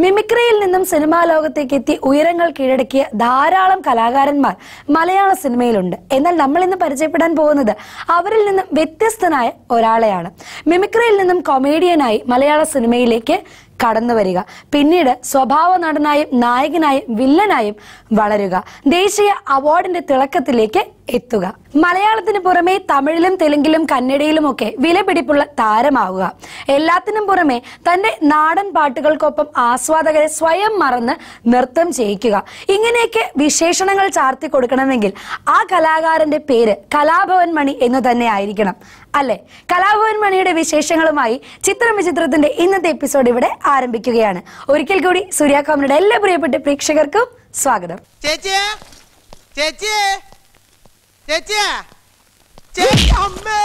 മിമിക്രിയിൽ നിന്നും സിനിമാ ലോകത്തേക്ക് എത്തി ഉയരങ്ങൾ കീഴടക്കിയ ധാരാളം കലാകാരന്മാർ മലയാള സിനിമയിലുണ്ട് എന്നാൽ നമ്മൾ ഇന്ന് പരിചയപ്പെടാൻ പോകുന്നത് അവരിൽ നിന്നും വ്യത്യസ്തനായ ഒരാളെയാണ് മിമിക്രിയിൽ നിന്നും കൊമേഡിയനായി മലയാള സിനിമയിലേക്ക് കടന്നു വരിക പിന്നീട് സ്വഭാവ നടനായും നായകനായും വില്ലനായും വളരുക ദേശീയ അവാർഡിന്റെ തിളക്കത്തിലേക്ക് എത്തുക മലയാളത്തിന് പുറമെ തമിഴിലും തെലുങ്കിലും കന്നഡയിലും ഒക്കെ വിലപിടിപ്പുള്ള താരമാവുക എല്ലാത്തിനും പുറമെ തന്റെ നാടൻ പാട്ടുകൾക്കൊപ്പം ആസ്വാദകരെ സ്വയം മറന്ന് നൃത്തം ചെയ്യിക്കുക ഇങ്ങനെയൊക്കെ വിശേഷണങ്ങൾ ചാർത്തി കൊടുക്കണമെങ്കിൽ ആ കലാകാരന്റെ പേര് കലാഭവൻ മണി എന്ന് തന്നെ ആയിരിക്കണം അല്ലെ കലാഭവൻ മണിയുടെ വിശേഷങ്ങളുമായി ചിത്രം വിചിത്രത്തിന്റെ ഇന്നത്തെ എപ്പിസോഡ് ഇവിടെ ആരംഭിക്കുകയാണ് ഒരിക്കൽ കൂടി സൂര്യ കോമഡിയുടെ എല്ലാ പ്രിയപ്പെട്ട പ്രേക്ഷകർക്കും സ്വാഗതം ചേച്ചിയെ ചേച്ചിയെ ചേച്ചിയെ ചേച്ചി അമ്മേ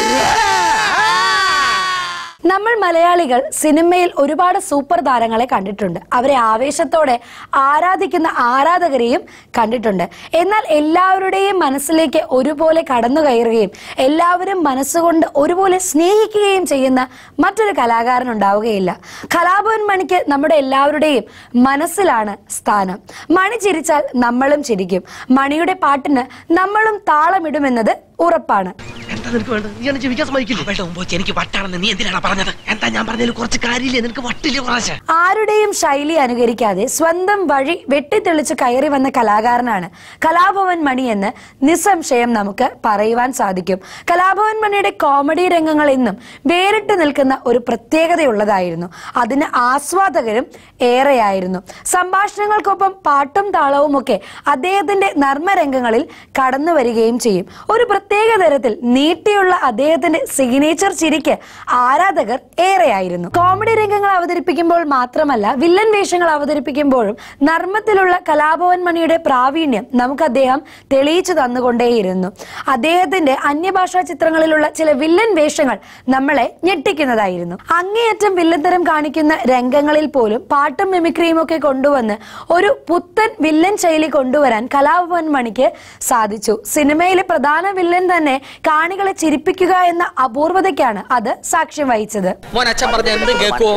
നമ്മൾ മലയാളികൾ സിനിമയിൽ ഒരുപാട് സൂപ്പർ താരങ്ങളെ കണ്ടിട്ടുണ്ട് അവരെ ആവേശത്തോടെ ആരാധിക്കുന്ന ആരാധകരെയും കണ്ടിട്ടുണ്ട് എന്നാൽ എല്ലാവരുടെയും മനസ്സിലേക്ക് ഒരുപോലെ കടന്നു കയറുകയും എല്ലാവരും മനസ്സുകൊണ്ട് ഒരുപോലെ സ്നേഹിക്കുകയും ചെയ്യുന്ന മറ്റൊരു കലാകാരൻ ഉണ്ടാവുകയില്ല കലാഭവൻ മണിക്ക് നമ്മുടെ എല്ലാവരുടെയും മനസ്സിലാണ് സ്ഥാനം മണി ചിരിച്ചാൽ നമ്മളും ചിരിക്കും മണിയുടെ പാട്ടിന് നമ്മളും താളമിടുമെന്നത് ഉറപ്പാണ് എന്താ നിനക്ക് വേണ്ടത് നീ എന്നെ ജീവിക്കാൻ സമ്മതിക്കില്ല അവളുടെ മുമ്പ് വെച്ച് എനിക്ക് വട്ടാണെന്ന് നീ എന്തിനാണ് പറഞ്ഞത് എന്താ ഞാൻ പറഞ്ഞതിൽ കുറച്ച് കാര്യമില്ലേ നിനക്ക് വട്ടില്ലേ പ്രാശ ആരുടെയും ശൈലി അനുകരിക്കാതെ സ്വന്തം വഴി വെട്ടിത്തെളിച്ച് കയറി വന്ന കലാകാരനാണ് കലാഭവൻ മണി എന്ന് നിസ്സംശയം നമുക്ക് പറയുവാൻ സാധിക്കും കലാഭവൻ മണിയുടെ കോമഡി രംഗങ്ങൾ എന്നും വേറിട്ട് നിൽക്കുന്ന ഒരു പ്രത്യേകതയുള്ളതായിരുന്നു അതിന് ആസ്വാദകരും ഏറെയായിരുന്നു സംഭാഷണങ്ങൾക്കൊപ്പം പാട്ടും താളവും ഒക്കെ അദ്ദേഹത്തിന്റെ നർമ്മരംഗങ്ങളിൽ കടന്നു വരികയും ചെയ്യും ഒരു പ്രത്യേക തരത്തിൽ നീട്ടിയുള്ള അദ്ദേഹത്തിന്റെ സിഗ്നേച്ചർ ചിരിക്ക് ആരാധകർ ഏറെയായിരുന്നു കോമഡി രംഗങ്ങൾ അവതരിപ്പിക്കുമ്പോൾ മാത്രമല്ല വില്ലൻ വേഷങ്ങൾ അവതരിപ്പിക്കുമ്പോഴും നർമ്മത്തിലുള്ള കലാഭവൻ മണിയുടെ പ്രാവീണ്യം നമുക്ക് അദ്ദേഹം തെളിയിച്ചു തന്നുകൊണ്ടേയിരുന്നു അദ്ദേഹത്തിന്റെ അന്യഭാഷാ ചിത്രങ്ങളിലുള്ള ചില വില്ലൻ വേഷങ്ങൾ നമ്മളെ ഞെട്ടിക്കുന്നതായിരുന്നു അങ്ങേയറ്റം വില്ലത്തരം കാണിക്കുന്ന രംഗങ്ങളിൽ പോലും പാട്ടും മിമിക്രിയും ഒക്കെ കൊണ്ടുവന്ന് ഒരു പുത്തൻ വില്ലൻ ശൈലി കൊണ്ടുവരാൻ കലാഭവൻ മണിക്ക് സാധിച്ചു സിനിമയിലെ പ്രധാന വില്ലൻ തന്നെ കാണികളെ ചിരിപ്പിക്കുക എന്ന അപൂർവതയ്ക്കാണ് അത് സാക്ഷ്യം വഹിച്ചത് മോൻ അച്ഛൻ പറഞ്ഞ എന്തും കേൾക്കുവോ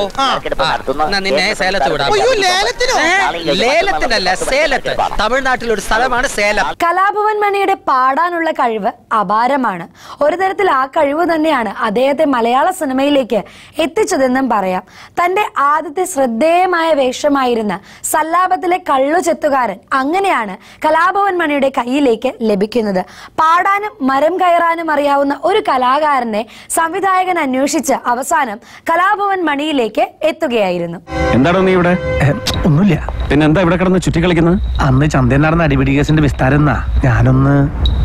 എന്നാ നിന്നെ സേലത്ത് വിടാം അയ്യോ ലേലത്തിനോ ഏ, ലേലത്തിനല്ല സേലത്ത് തമിഴ്നാട്ടിൽ ഒരു സ്ഥലമാണ് സേലം കലാഭവൻ മണിയുടെ പാടാനുള്ള കഴിവ് അപാരമാണ് ഒരു തരത്തിൽ ആ കഴിവ് തന്നെയാണ് അദ്ദേഹത്തെ മലയാള സിനിമയിലേക്ക് എത്തിച്ചതെന്നും പറയാം തന്റെ ആദ്യത്തെ ശ്രദ്ധേയമായ വേഷമായിരുന്ന സല്ലാപത്തിലെ കള്ളു ചെത്തുകാരൻ അങ്ങനെയാണ് കലാഭവൻ മണിയുടെ കയ്യിലേക്ക് ലഭിക്കുന്നത് പാടാനും മരം കയറാനും അറിയാവുന്ന ഒരു കലാകാരനെ സംവിധായകൻ അന്വേഷിച്ച് അവസാനം കലാഭവൻ മണിയിലേക്ക് എത്തുകയായിരുന്നു എന്താണോ നീ ഇവിടെ ഒന്നുമില്ല പിന്നെ എന്താ ഇവിടെ കിടന്ന് ചുറ്റി കളിക്കുന്നത് അന്ന് ചന്തയിൽ നടന്ന അടിപിടി കേസിന്റെ വിസ്താരം എന്നാ ഞാനൊന്ന്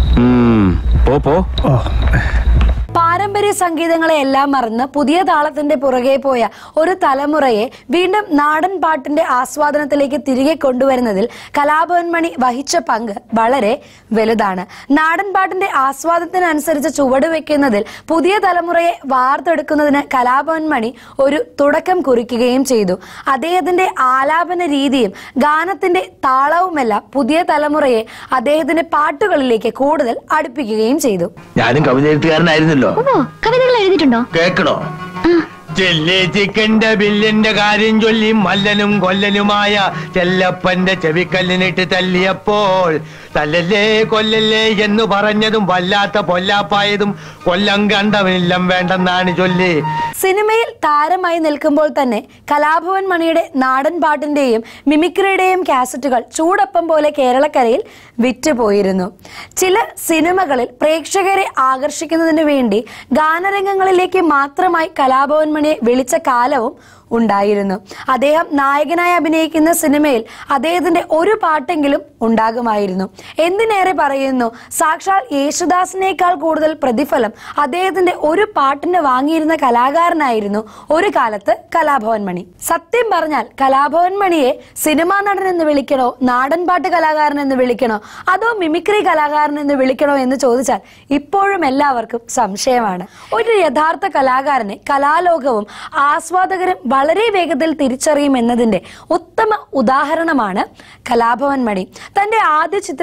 പോ പോ ഓ പാരമ്പര്യ സംഗീതങ്ങളെ എല്ലാം മറന്ന് പുതിയ താളത്തിന്റെ പുറകെ പോയ ഒരു തലമുറയെ വീണ്ടും നാടൻ പാട്ടിന്റെ ആസ്വാദനത്തിലേക്ക് തിരികെ കൊണ്ടുവരുന്നതിൽ കലാഭവൻ മണി വഹിച്ച പങ്ക് വളരെ വലുതാണ് നാടൻ പാട്ടിന്റെ ആസ്വാദനത്തിനനുസരിച്ച് ചുവട് വെക്കുന്നതിൽ പുതിയ തലമുറയെ വാർത്തെടുക്കുന്നതിന് കലാഭവൻ മണി ഒരു തുടക്കം കുറിക്കുകയും ചെയ്തു അദ്ദേഹത്തിന്റെ ആലാപന രീതിയും ഗാനത്തിന്റെ താളവുമെല്ലാം പുതിയ തലമുറയെ അദ്ദേഹത്തിന്റെ പാട്ടുകളിലേക്ക് കൂടുതൽ അടുപ്പിക്കുകയും ചെയ്തു ഞാനും കവിത എഴുത്തുകാരനായിരുന്നല്ലോ ഓ കവിതകൾ എഴുതിയിട്ടുണ്ടോ കേക്കണോ ചെല്ലി ചിക്കന്റെ ബില്ലിന്റെ കാര്യം ചൊല്ലി മല്ലനും കൊല്ലനുമായ ചെല്ലപ്പന്റെ ചെവിക്കല്ലിനിട്ട് തല്ലിയപ്പോൾ തല്ലല്ലേ കൊല്ലല്ലേ എന്ന് പറഞ്ഞതും വല്ലാത്ത പൊല്ലാപ്പായതും കൊല്ലം കണ്ടവനില്ലം വേണ്ടെന്നാണ് ചൊല്ലി സിനിമയിൽ താരമായി നിൽക്കുമ്പോൾ തന്നെ കലാഭവൻ മണിയുടെ നാടൻ പാട്ടിന്റെയും മിമിക്രിയുടെയും കാസറ്റുകൾ ചൂടപ്പം പോലെ കേരളക്കരയിൽ വിറ്റുപോയിരുന്നു ചില സിനിമകളിൽ പ്രേക്ഷകരെ ആകർഷിക്കുന്നതിന് വേണ്ടി ഗാനരംഗങ്ങളിലേക്ക് മാത്രമായി കലാഭവൻ മണിയെ വിളിച്ച കാലവും ഉണ്ടായിരുന്നു അദ്ദേഹം നായകനായി അഭിനയിക്കുന്ന സിനിമയിൽ അദ്ദേഹത്തിന്റെ ഒരു പാട്ടെങ്കിലും ഉണ്ടാകുമായിരുന്നു എന്തിനേറെ പറയുന്നു സാക്ഷാൽ യേശുദാസിനേക്കാൾ കൂടുതൽ പ്രതിഫലം അദ്ദേഹത്തിന്റെ ഒരു പാട്ടിന് വാങ്ങിയിരുന്ന കലാകാരനായിരുന്നു ഒരു കാലത്ത് കലാഭവൻ മണി സത്യം പറഞ്ഞാൽ കലാഭവൻ മണിയെ സിനിമാ നടൻ എന്ന് വിളിക്കണോ നാടൻ പാട്ട് കലാകാരൻ എന്ന് വിളിക്കണോ അതോ മിമിക്രി കലാകാരൻ എന്ന് വിളിക്കണോ എന്ന് ചോദിച്ചാൽ ഇപ്പോഴും എല്ലാവർക്കും സംശയമാണ് ഒരു യഥാർത്ഥ കലാകാരനെ കലാലോകവും ആസ്വാദകരും വളരെ വേഗത്തിൽ തിരിച്ചറിയും എന്നതിന്റെ ഉത്തമ ഉദാഹരണമാണ് കലാഭവൻ മണി തന്റെ ആദ്യ ചിത്രത്തിൽ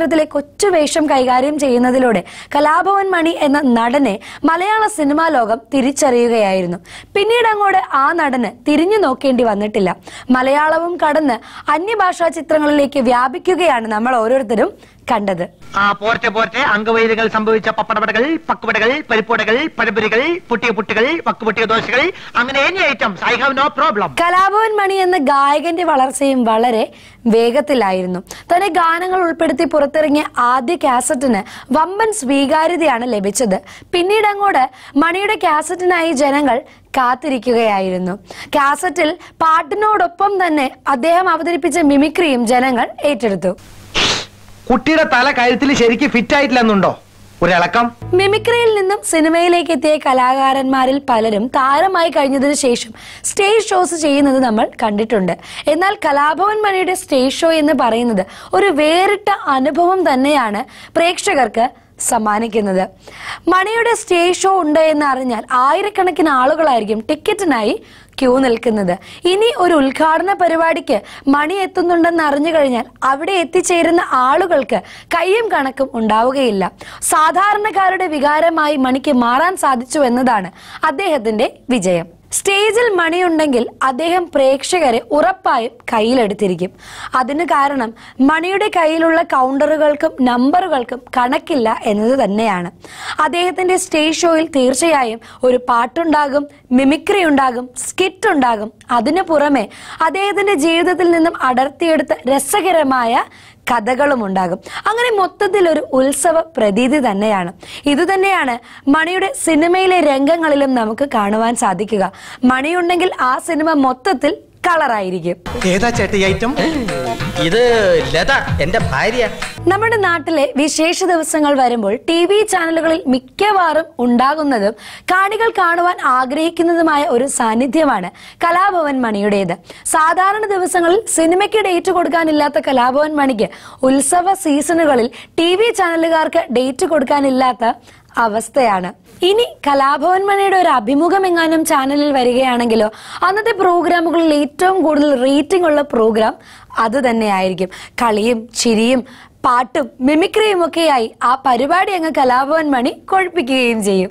ചിത്രത്തിലെ കൊച്ചുവേഷം കൈകാര്യം ചെയ്യുന്നതിലൂടെ കലാഭവൻ മണി എന്ന നടനെ മലയാള സിനിമാ ലോകം തിരിച്ചറിയുകയായിരുന്നു പിന്നീട് അങ്ങോട്ട് ആ നടന് തിരിഞ്ഞു നോക്കേണ്ടി വന്നിട്ടില്ല മലയാളവും കടന്ന് അന്യഭാഷാ ചിത്രങ്ങളിലേക്ക് വ്യാപിക്കുകയാണ് നമ്മൾ ഓരോരുത്തരും കണ്ടത് ആ പോർട്ടെ പോർട്ടെ അംഗവൈദ്യങ്ങൾ സംഭവിച്ച പപ്പടപടകൾ പക്കുപടകൾ പരിപ്പുടകൾ പഴപൊരികൾ പൊട്ടിയ പുട്ടുകൾ വക്കുപൊട്ടിയ ദോശകൾ അങ്ങനെ any items I have no problem Kalabhavan Mani എന്ന ഗായകന്റെ വളർച്ചയും വളരെ വേഗത്തിലായിരുന്നു തന്റെ ഗാനങ്ങൾ ഉൾപ്പെടുത്തി പുറത്തിറങ്ങിയ ആദ്യ കാസറ്റിന് വമ്പൻ സ്വീകാര്യതയാണ് ലഭിച്ചത് പിന്നീട് അങ്ങോട്ട് മണിയുടെ കാസറ്റിനായി ജനങ്ങൾ കാത്തിരിക്കുകയായിരുന്നു കാസറ്റിൽ പാട്ടിനോടൊപ്പം തന്നെ അദ്ദേഹം അവതരിപ്പിച്ച മിമിക്രിയും ജനങ്ങൾ ഏറ്റെടുത്തു കുട്ടിയുടെ തല കഴുത്തിൽ ശരിക്ക് ഫിറ്റ് ആയിട്ടില്ലെന്നുണ്ടോ ഒരിളക്കം മിമിക്രിയിൽ നിന്നും സിനിമയിലേക്ക് എത്തിയ കലാകാരന്മാരിൽ പലരും താരമായി കഴിഞ്ഞതിന് ശേഷം സ്റ്റേജ് ഷോസ് ചെയ്യുന്നത് നമ്മൾ കണ്ടിട്ടുണ്ട് എന്നാൽ കലാഭവൻ മണിയുടെ സ്റ്റേജ് ഷോ എന്ന് പറയുന്നത് ഒരു വേറിട്ട അനുഭവം തന്നെയാണ് പ്രേക്ഷകർക്ക് സമ്മാനിക്കുന്നത് മണിയുടെ സ്റ്റേജ് ഷോ ഉണ്ട് എന്ന് അറിഞ്ഞാൽ ആയിരക്കണക്കിന് ആളുകളായിരിക്കും ടിക്കറ്റിനായി ക്യൂ നിൽക്കുന്നത് ഇനി ഒരു ഉദ്ഘാടന പരിപാടിക്ക് മണി എത്തുന്നുണ്ടെന്ന് അറിഞ്ഞു കഴിഞ്ഞാൽ അവിടെ എത്തിച്ചേരുന്ന ആളുകൾക്ക് കയ്യും കണക്കും ഉണ്ടാവുകയില്ല സാധാരണക്കാരുടെ വികാരമായി മണിക്ക് മാറാൻ സാധിച്ചു എന്നതാണ് അദ്ദേഹത്തിന്റെ വിജയം സ്റ്റേജിൽ മണിയുണ്ടെങ്കിൽ അദ്ദേഹം പ്രേക്ഷകരെ ഉറപ്പായും കയ്യിലെടുത്തിരിക്കും അതിന് കാരണം മണിയുടെ കയ്യിലുള്ള കൗണ്ടറുകൾക്കും നമ്പറുകൾക്കും കണക്കില്ല എന്നത് തന്നെയാണ് അദ്ദേഹത്തിന്റെ സ്റ്റേജ് ഷോയിൽ തീർച്ചയായും ഒരു പാട്ടുണ്ടാകും മിമിക്രി ഉണ്ടാകും സ്കിറ്റ് ഉണ്ടാകും അതിനു പുറമെ അദ്ദേഹത്തിന്റെ ജീവിതത്തിൽ നിന്നും അടർത്തിയെടുത്ത രസകരമായ കഥകളും ഉണ്ടാകും അങ്ങനെ മൊത്തത്തിൽ ഒരു ഉത്സവ പ്രതീതി തന്നെയാണ് ഇത് തന്നെയാണ് മണിയുടെ സിനിമയിലെ രംഗങ്ങളിലും നമുക്ക് കാണുവാൻ സാധിക്കുക മണിയുണ്ടെങ്കിൽ ആ സിനിമ മൊത്തത്തിൽ കളറായിരിക്കും ഏതാ ചേട്ടി ഐറ്റം ഇത് ലത എന്റെ ഭാര്യ നമ്മുടെ നാട്ടിലെ വിശേഷ ദിവസങ്ങൾ വരുമ്പോൾ ടി വി ചാനലുകളിൽ മിക്കവാറും ഉണ്ടാകുന്നതും കാണികൾ കാണുവാൻ ആഗ്രഹിക്കുന്നതുമായ ഒരു സാന്നിധ്യമാണ് കലാഭവൻ മണിയുടേത് സാധാരണ ദിവസങ്ങളിൽ സിനിമയ്ക്ക് ഡേറ്റ് കൊടുക്കാനില്ലാത്ത കലാഭവൻ മണിക്ക് ഉത്സവ സീസണുകളിൽ ടി വി ചാനലുകാർക്ക് ഡേറ്റ് കൊടുക്കാനില്ലാത്ത അവസ്ഥയാണ് ഇനി കലാഭവൻ മണിയുടെ ഒരു അഭിമുഖം എങ്ങാനും ചാനലിൽ വരികയാണെങ്കിലോ അന്നത്തെ പ്രോഗ്രാമുകളിൽ ഏറ്റവും കൂടുതൽ റേറ്റിംഗ് ഉള്ള പ്രോഗ്രാം അത് തന്നെയായിരിക്കും കളിയും ചിരിയും പാട്ടും മിമിക്രിയും ഒക്കെയായി ആ പരിപാടി അങ്ങ് കലാഭവൻ മണി കൊഴിപ്പിക്കുകയും ചെയ്യും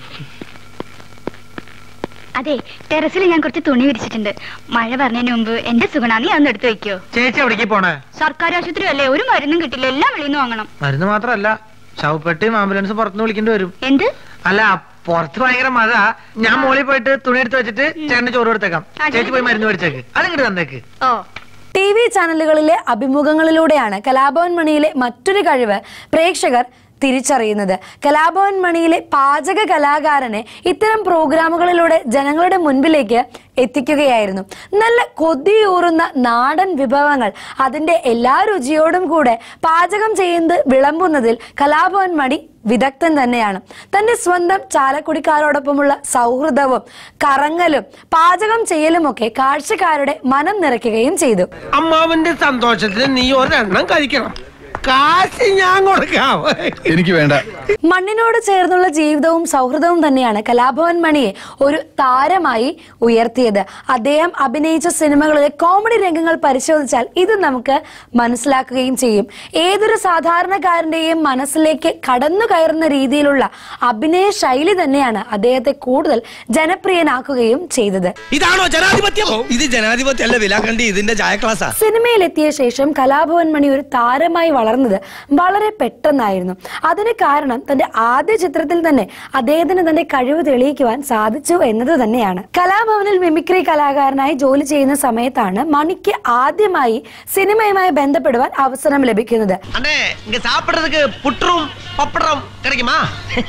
അതെ ടെറസിൽ ഞാൻ കുറച്ച് തുണി വിരിച്ചിട്ടുണ്ട് മഴ പറഞ്ഞതിന് മുമ്പ് എന്റെ സുഗണ നീ അന്ന് എടുത്തു വെക്കോ ചേച്ചി എവിടേക്ക് പോണേ സർക്കാർ ആശുപത്രി അല്ലേ ഒരു മരുന്നും കിട്ടില്ല എല്ലാം വെളിയിൽ നിന്ന് വാങ്ങണം മരുന്ന് മാത്രല്ല ശവപ്പെട്ടിയും ആംബുലൻസ് പുറത്തുനിന്ന് വിളിക്കേണ്ടി വരും എന്ത് അല്ല പുറത്ത് ഭയങ്കര മഴ ഞാൻ മോളിൽ പോയിട്ട് തുണി എടുത്ത് വെച്ചിട്ട് ചേട്ടന് ചോറ് കൊടുത്തേക്കാം ആ, ചേച്ചി പോയി മരുന്ന് മേടിച്ചേക്ക് അതിങ്ങോട്ട് തന്നേക്ക് ഓ ടി വി ചാനലുകളിലെ അഭിമുഖങ്ങളിലൂടെയാണ് കലാഭവൻ മണിയിലെ മറ്റൊരു കഴിവ് പ്രേക്ഷകർ തിരിച്ചറിയുന്നത് കലാഭവൻ മണിയിലെ പാചക കലാകാരനെ ഇത്തരം പ്രോഗ്രാമുകളിലൂടെ ജനങ്ങളുടെ മുൻപിലേക്ക് എത്തിക്കുകയായിരുന്നു നല്ല കൊതിയൂറുന്ന നാടൻ വിഭവങ്ങൾ അതിന്റെ എല്ലാ രുചിയോടും കൂടെ പാചകം ചെയ്യുന്നത് വിളമ്പുന്നതിൽ കലാഭവൻ മണി വിദഗ്ധൻ തന്നെയാണ് തന്റെ സ്വന്തം ചാലക്കുടിക്കാരോടൊപ്പമുള്ള സൗഹൃദവും കറങ്ങലും പാചകം ചെയ്യലുമൊക്കെ കാഴ്ചക്കാരുടെ മനം നിറയ്ക്കുകയും ചെയ്തു അമ്മാവന്റെ സന്തോഷത്തിന് നീ ഒരെണ്ണം കഴിക്കണം കാശ് ഞാൻ കൊടുക്കാം എനിക്ക് വേണ്ട മണ്ണിനോട് ചേർന്നുള്ള ജീവിതവും സൗഹൃദവും തന്നെയാണ് കലാഭവൻ മണിയെ ഒരു താരമായി ഉയർത്തിയത് അദ്ദേഹം അഭിനയിച്ച സിനിമകളിലെ കോമഡി രംഗങ്ങൾ പരിശോധിച്ചാൽ ഇത് നമുക്ക് മനസ്സിലാക്കുകയും ചെയ്യും ഏതൊരു സാധാരണക്കാരന്റെയും മനസ്സിലേക്ക് കടന്നു കയറുന്ന രീതിയിലുള്ള അഭിനയ ശൈലി തന്നെയാണ് അദ്ദേഹത്തെ കൂടുതൽ ജനപ്രിയനാക്കുകയും ചെയ്തത് ഇതാണോ ജനാധിപത്യം ഇത് ജനാധിപത്യം അല്ല വിലാക്കണ്ടി ഇതിന്റെ ചായ ക്ലാസ്സാ സിനിമയിലെത്തിയ ശേഷം കലാഭവൻ മണി ഒരു താരമായി വളർന്നത് വളരെ പെട്ടെന്നായിരുന്നു അതിന് കാരണം തന്റെ ആദ്യ ചിത്രത്തിൽ തന്നെ അദ്ദേഹത്തിന് തന്റെ കഴിവ് തെളിയിക്കുവാൻ സാധിച്ചു എന്നത് തന്നെയാണ് കലാഭവനിൽ മിമിക്രി കലാകാരനായി ജോലി ചെയ്യുന്ന സമയത്താണ് മണിക്ക് ആദ്യമായി സിനിമയുമായി ബന്ധപ്പെടുവാൻ അവസരം ലഭിക്കുന്നത് அண்ணே இங்க சாப்பிடுறதுக்கு புற்றும் பப்படம் கிடைக்குமா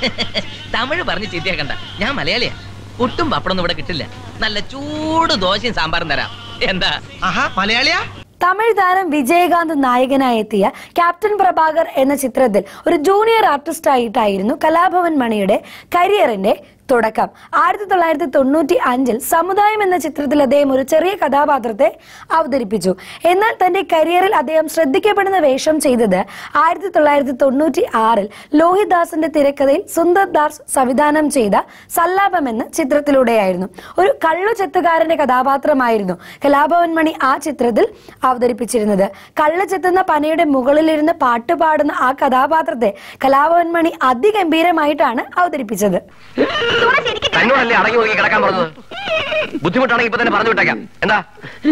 തമിഴ് പറഞ്ഞ് ചീത്തയാക്കണ്ട ഞാൻ മലയാളിയാ ഒട്ടും പപ്പടൊന്നും ഇവിടെ കിട്ടില്ല നല്ല ചൂട് ദോശയും സാമ്പാറും തരാം എന്താ ஆஹா மலையாளியா തമിഴ് താരം വിജയകാന്ത് നായകനായി എത്തിയ ക്യാപ്റ്റൻ പ്രഭാകർ എന്ന ചിത്രത്തിൽ ഒരു ജൂനിയർ ആർട്ടിസ്റ്റ് ആയിട്ടായിരുന്നു കലാഭവൻ മണിയുടെ കരിയറിന്റെ തുടക്കം ആയിരത്തി തൊള്ളായിരത്തി തൊണ്ണൂറ്റി അഞ്ചിൽ സമുദായം എന്ന ചിത്രത്തിൽ അദ്ദേഹം ഒരു ചെറിയ കഥാപാത്രത്തെ അവതരിപ്പിച്ചു എന്നാൽ തന്റെ കരിയറിൽ അദ്ദേഹം ശ്രദ്ധിക്കപ്പെടുന്ന വേഷം ചെയ്തത് ആയിരത്തി തൊള്ളായിരത്തി തൊണ്ണൂറ്റി ആറിൽ ലോഹിദാസിന്റെ തിരക്കഥയിൽ സുന്ദർ ദാസ് സംവിധാനം ചെയ്ത സല്ലാപം എന്ന ചിത്രത്തിലൂടെയായിരുന്നു ഒരു കള്ളു ചെത്തുകാരന്റെ കഥാപാത്രമായിരുന്നു കലാഭവൻ മണി ആ ചിത്രത്തിൽ അവതരിപ്പിച്ചിരുന്നത് കള്ളു ചെത്തുന്ന പനയുടെ മുകളിലിരുന്ന് പാട്ട് പാടുന്ന ആ കഥാപാത്രത്തെ കലാഭവൻ മണി അതിഗംഭീരമായിട്ടാണ് അവതരിപ്പിച്ചത് തന്നോടല്ലേ അടങ്ങി ഒതുങ്ങി കിടക്കാൻ പറഞ്ഞത് ബുദ്ധിമുട്ടാണെങ്കിൽ ഇപ്പൊ തന്നെ പറഞ്ഞു വിട്ടേക്കാം എന്താ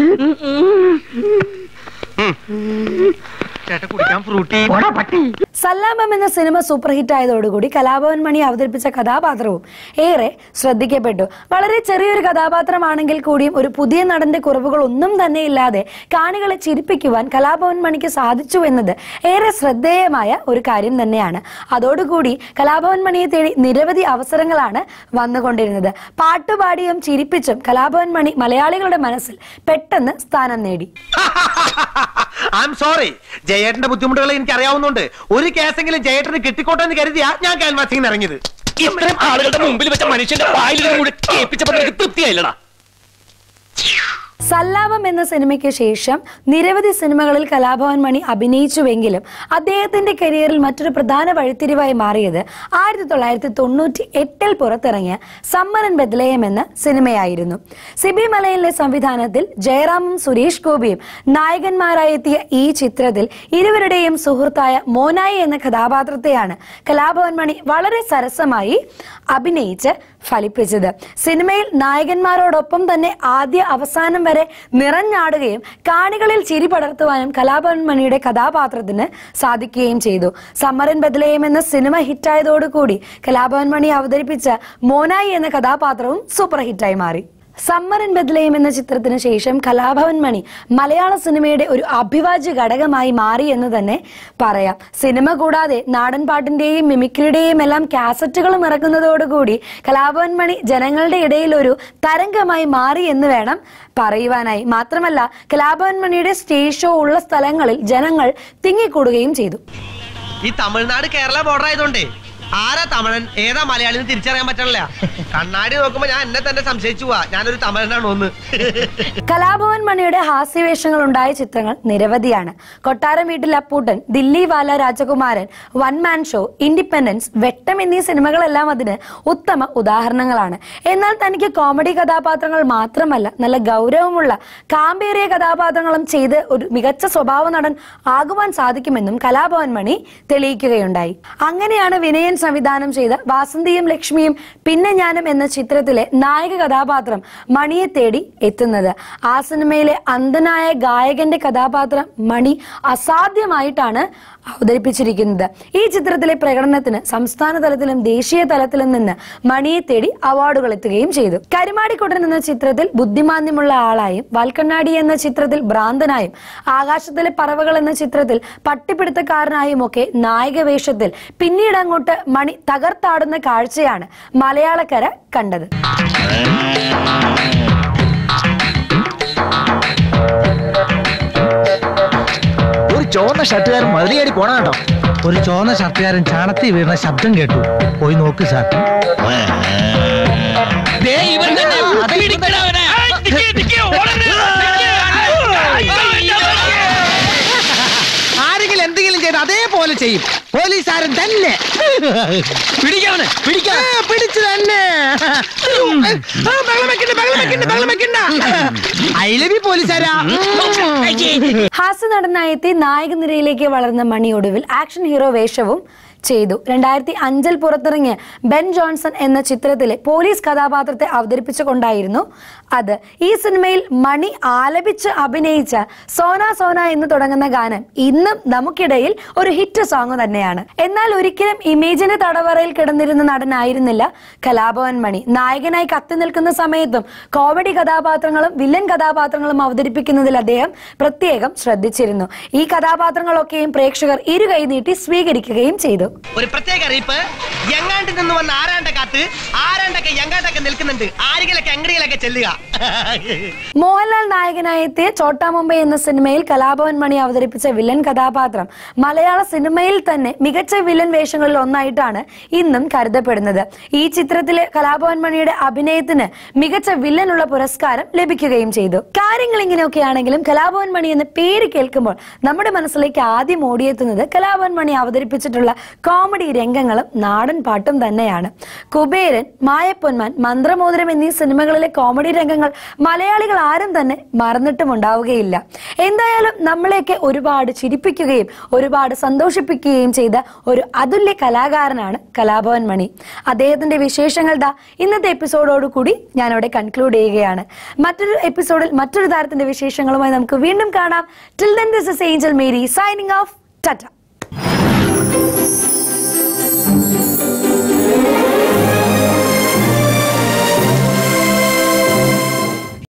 ചേട്ടാ കുടിക്കാൻ ഫ്രൂട്ടി പട്ടി സല്ലാപം എന്ന സിനിമ സൂപ്പർ ഹിറ്റ് ആയതോടുകൂടി കലാഭവൻ മണി അവതരിപ്പിച്ച കഥാപാത്രവും ഏറെ ശ്രദ്ധിക്കപ്പെട്ടു വളരെ ചെറിയൊരു കഥാപാത്രമാണെങ്കിൽ കൂടിയും ഒരു പുതിയ നടന്റെ കുറവുകൾ ഒന്നും തന്നെ ഇല്ലാതെ കാണികളെ ചിരിപ്പിക്കുവാൻ കലാഭവൻ മണിക്ക് സാധിച്ചു എന്നത് ഏറെ ശ്രദ്ധേയമായ ഒരു കാര്യം തന്നെയാണ് അതോടുകൂടി കലാഭവൻ മണിയെ തേടി നിരവധി അവസരങ്ങളാണ് വന്നുകൊണ്ടിരുന്നത് പാട്ടുപാടിയും ചിരിപ്പിച്ചും കലാഭവൻ മണി മലയാളികളുടെ മനസ്സിൽ പെട്ടെന്ന് സ്ഥാനം നേടി ഐ എം സോറി ജയേട്ടന്റെ ബുദ്ധിമുട്ടുകൾ എനിക്ക് അറിയാവുന്നുണ്ട് ഒരു കേസെങ്കിലും ജയേട്ടന് കിട്ടിക്കോട്ടെ എന്ന് കരുതിയാ ഞാൻ ക്യാൻവാസിംഗിന് ഇറങ്ങിയത് ഇത്രയും ആളുകളുടെ മുമ്പിൽ വെച്ച മനുഷ്യന്റെ വായിൽ കൂടി കേൾപ്പിച്ചപ്പോ നിനക്ക് തൃപ്തിയായില്ലടാ സല്ലാപം എന്ന സിനിമയ്ക്ക് ശേഷം നിരവധി സിനിമകളിൽ കലാഭവൻ മണി അഭിനയിച്ചുവെങ്കിലും അദ്ദേഹത്തിന്റെ കരിയറിൽ മറ്റൊരു പ്രധാന വഴിത്തിരിവായി മാറിയത് ആയിരത്തി തൊള്ളായിരത്തി തൊണ്ണൂറ്റി എട്ടിൽ പുറത്തിറങ്ങിയ സമ്മരൻ ബദ്ലയം എന്ന സിനിമയായിരുന്നു സിബി മലയിലെ സംവിധാനത്തിൽ ജയറാമും സുരേഷ് ഗോപിയും നായകന്മാരായി എത്തിയ ഈ ചിത്രത്തിൽ ഇരുവരുടെയും സുഹൃത്തായ മോനായി എന്ന കഥാപാത്രത്തെയാണ് കലാഭവൻ മണി വളരെ സരസമായി അഭിനയിച്ച് ഫലിപ്പിച്ചത് സിനിമയിൽ നായകന്മാരോടൊപ്പം തന്നെ ആദ്യ അവസാനം വരെ നിറഞ്ഞാടുകയും കാണികളിൽ ചിരി പടർത്തുവാനും കലാഭവൻ മണിയുടെ കഥാപാത്രത്തിന് സാധിക്കുകയും ചെയ്തു സമ്മരൻ ബദലയം എന്ന സിനിമ ഹിറ്റായതോടുകൂടി കലാഭവൻ മണി അവതരിപ്പിച്ച മോനായി എന്ന കഥാപാത്രവും സൂപ്പർ ഹിറ്റായി മാറി സമ്മരൻ ബദ്ലയം എന്ന ചിത്രത്തിന് ശേഷം കലാഭവൻ മണി മലയാള സിനിമയുടെ ഒരു അഭിവാജ്യ ഘടകമായി മാറി എന്ന് തന്നെ പറയാം സിനിമ കൂടാതെ നാടൻ പാട്ടിന്റെയും മിമിക്രിയുടെയും എല്ലാം കാസറ്റുകളും ഇറക്കുന്നതോടുകൂടി കലാഭവൻ മണി ജനങ്ങളുടെ ഇടയിൽ ഒരു തരംഗമായി മാറി എന്ന് വേണം പറയുവാനായി മാത്രമല്ല കലാഭവൻ മണിയുടെ സ്റ്റേജ് ഷോ ഉള്ള സ്ഥലങ്ങളിൽ ജനങ്ങൾ തിങ്ങിക്കൂടുകയും ചെയ്തു ഈ തമിഴ്നാട് കേരള ബോർഡർ ആയതുകൊണ്ടേ ആരാ തമിഴൻ ഏതാ മലയാളി എന്ന് തിരിച്ചറിയാൻ പറ്റണില്ല കണ്ണാടി നോക്കുമ്പോ ഞാൻ എന്നെ തന്നെ സംശയിച്ചു പോവാ ഞാനൊരു തമിഴനാണ് ഒന്ന് കലാഭവൻ മണിയുടെ ഹാസ്യവേഷങ്ങൾ ഉണ്ടായ ചിത്രങ്ങൾ നിരവധിയാണ് കൊട്ടാരം വീട്ടിൽ അപ്പൂട്ടൻ ദില്ലി വാല രാജകുമാരൻ വൺ മാൻ ഷോ ഇൻഡിപെൻഡൻസ് വെട്ടം എന്നീ സിനിമകളെല്ലാം അതിന് ഉത്തമ ഉദാഹരണങ്ങളാണ് എന്നാൽ തനിക്ക് കോമഡി കഥാപാത്രങ്ങൾ മാത്രമല്ല നല്ല ഗൗരവമുള്ള കാമ്പേറിയ കഥാപാത്രങ്ങളും ചെയ്ത് ഒരു മികച്ച സ്വഭാവ നടൻ ആകുവാൻ സാധിക്കുമെന്നും കലാഭവൻ മണി തെളിയിക്കുകയുണ്ടായി അങ്ങനെയാണ് വിനയൻ സംവിധാനം ചെയ്ത വാസന്തിയും ലക്ഷ്മിയും പിന്നെ ഞാനും എന്ന ചിത്രത്തിലെ നായക കഥാപാത്രം മണിയെ തേടി എത്തുന്നത് ആ സിനിമയിലെ അന്ധനായ ഗായകന്റെ കഥാപാത്രം മണി അസാധ്യമായിട്ടാണ് അവതരിപ്പിച്ചിരിക്കുന്നത് ഈ ചിത്രത്തിലെ പ്രകടനത്തിന് സംസ്ഥാന തലത്തിലും ദേശീയ തലത്തിലും നിന്ന് മണിയെ തേടി അവാർഡുകൾ എത്തുകയും ചെയ്തു കരുമാടിക്കുട്ടൻ എന്ന ചിത്രത്തിൽ ബുദ്ധിമാന്യമുള്ള ആളായും വാൽക്കണ്ണാടി എന്ന ചിത്രത്തിൽ ഭ്രാന്തനായും ആകാശത്തിലെ പറവകൾ എന്ന ചിത്രത്തിൽ പട്ടിപ്പിടുത്തക്കാരനായും ഒക്കെ നായക വേഷത്തിൽ പിന്നീട് അങ്ങോട്ട് മണി തകർത്താടുന്ന കാഴ്ചയാണ് മലയാളക്കര കണ്ടത് ഒരു ചുവന്ന ഷർട്ടുകാരൻ മതിലിയാടി പോണ കേട്ടോ ഒരു ചോന്ന ഷർട്ടുകാരൻ ചാണത്തി വീഴുന്ന ശബ്ദം കേട്ടു പോയി നോക്ക് സാർ ആരെങ്കിലും എന്തെങ്കിലും ചെയ്ത് അതേപോലെ ചെയ്യും പോലീസുകാരൻ തന്നെ പിടിക്കാവനെ പിടിക്കാൻ പിടിച്ചു തന്നെ ഐ ലവ് യു പോലീസുകാരാ ഹാസ്യ നടനായി എത്തി നായക നിരയിലേക്ക് വളർന്ന മണി ഒടുവിൽ ആക്ഷൻ ഹീറോ വേഷവും ചെയ്തു രണ്ടായിരത്തി അഞ്ചിൽ പുറത്തിറങ്ങിയ ബെൻ ജോൺസൺ എന്ന ചിത്രത്തിലെ പോലീസ് കഥാപാത്രത്തെ അവതരിപ്പിച്ചുകൊണ്ടായിരുന്നു അത് ഈ സിനിമയിൽ മണി ആലപിച്ച് അഭിനയിച്ച സോന സോന എന്ന് തുടങ്ങുന്ന ഗാനം ഇന്നും നമുക്കിടയിൽ ഒരു ഹിറ്റ് സോങ് തന്നെയാണ് എന്നാൽ ഒരിക്കലും ഇമേജിന്റെ തടവറയിൽ കിടന്നിരുന്ന നടനായിരുന്നില്ല കലാഭവൻ മണി നായകനായി കത്തി നിൽക്കുന്ന സമയത്തും കോമഡി കഥാപാത്രങ്ങളും വില്ലൻ കഥാപാത്രങ്ങളും അവതരിപ്പിക്കുന്നതിൽ അദ്ദേഹം പ്രത്യേകം ശ്രദ്ധിച്ചിരുന്നു ഈ കഥാപാത്രങ്ങളൊക്കെയും പ്രേക്ഷകർ ഇരുകൈ നീട്ടി സ്വീകരിക്കുകയും ചെയ്തു ചെയ്തു ഒരു പ്രത്യേക അറിയിപ്പ് എങ്ങാണ്ടിൽ നിന്ന് വന്ന ആരാണ്ട കാത്ത് ആരാണ്ടൊക്കെ എങ്ങാണ്ടൊക്കെ നിൽക്കുന്നുണ്ട് ആരെങ്കിലൊക്കെ എങ്ങടിയിലൊക്കെ ചെല്ലുക മോഹൻലാൽ നായകനായി എത്തിയ ചോട്ടാ മുംബൈ എന്ന സിനിമയിൽ കലാഭവൻ മണി അവതരിപ്പിച്ച വില്ലൻ കഥാപാത്രം മലയാള സിനിമയിൽ തന്നെ മികച്ച വില്ലൻ വേഷങ്ങളിൽ ഒന്നായിട്ടാണ് ഇന്നും കരുതപ്പെടുന്നത് ഈ ചിത്രത്തിലെ കലാഭവൻ മണിയുടെ അഭിനയത്തിന് മികച്ച വില്ലനുള്ള പുരസ്കാരം ലഭിക്കുകയും ചെയ്തു കാര്യങ്ങൾ ഇങ്ങനെയൊക്കെ ആണെങ്കിലും കലാഭവൻ മണി എന്ന പേര് കേൾക്കുമ്പോൾ നമ്മുടെ മനസ്സിലേക്ക് ആദ്യം ഓടിയെത്തുന്നത് കലാഭവൻ മണി അവതരിപ്പിച്ചിട്ടുള്ള കോമഡി രംഗങ്ങളും നാടൻ പാട്ടും തന്നെയാണ് കുബേരൻ മായപ്പൊന്മാൻ മന്ത്രമോതിരം എന്നീ സിനിമകളിലെ കോമഡി രംഗങ്ങൾ മലയാളികൾ ആരും തന്നെ മറന്നിട്ടും ഉണ്ടാവുകയില്ല എന്തായാലും നമ്മളെയൊക്കെ ഒരുപാട് ചിരിപ്പിക്കുകയും ഒരുപാട് സന്തോഷിപ്പിക്കുകയും ചെയ്ത ഒരു അതുല്യ കലാകാരനാണ് കലാഭവൻ മണി അദ്ദേഹത്തിന്റെ വിശേഷങ്ങൾ ദാ ഇന്നത്തെ എപ്പിസോഡോട് കൂടി ഞാൻ അവിടെ കൺക്ലൂഡ് ചെയ്യുകയാണ് മറ്റൊരു എപ്പിസോഡിൽ മറ്റൊരു താരത്തിന്റെ വിശേഷങ്ങളുമായി നമുക്ക് വീണ്ടും കാണാം till then this is Angel Mary signing off ടറ്റ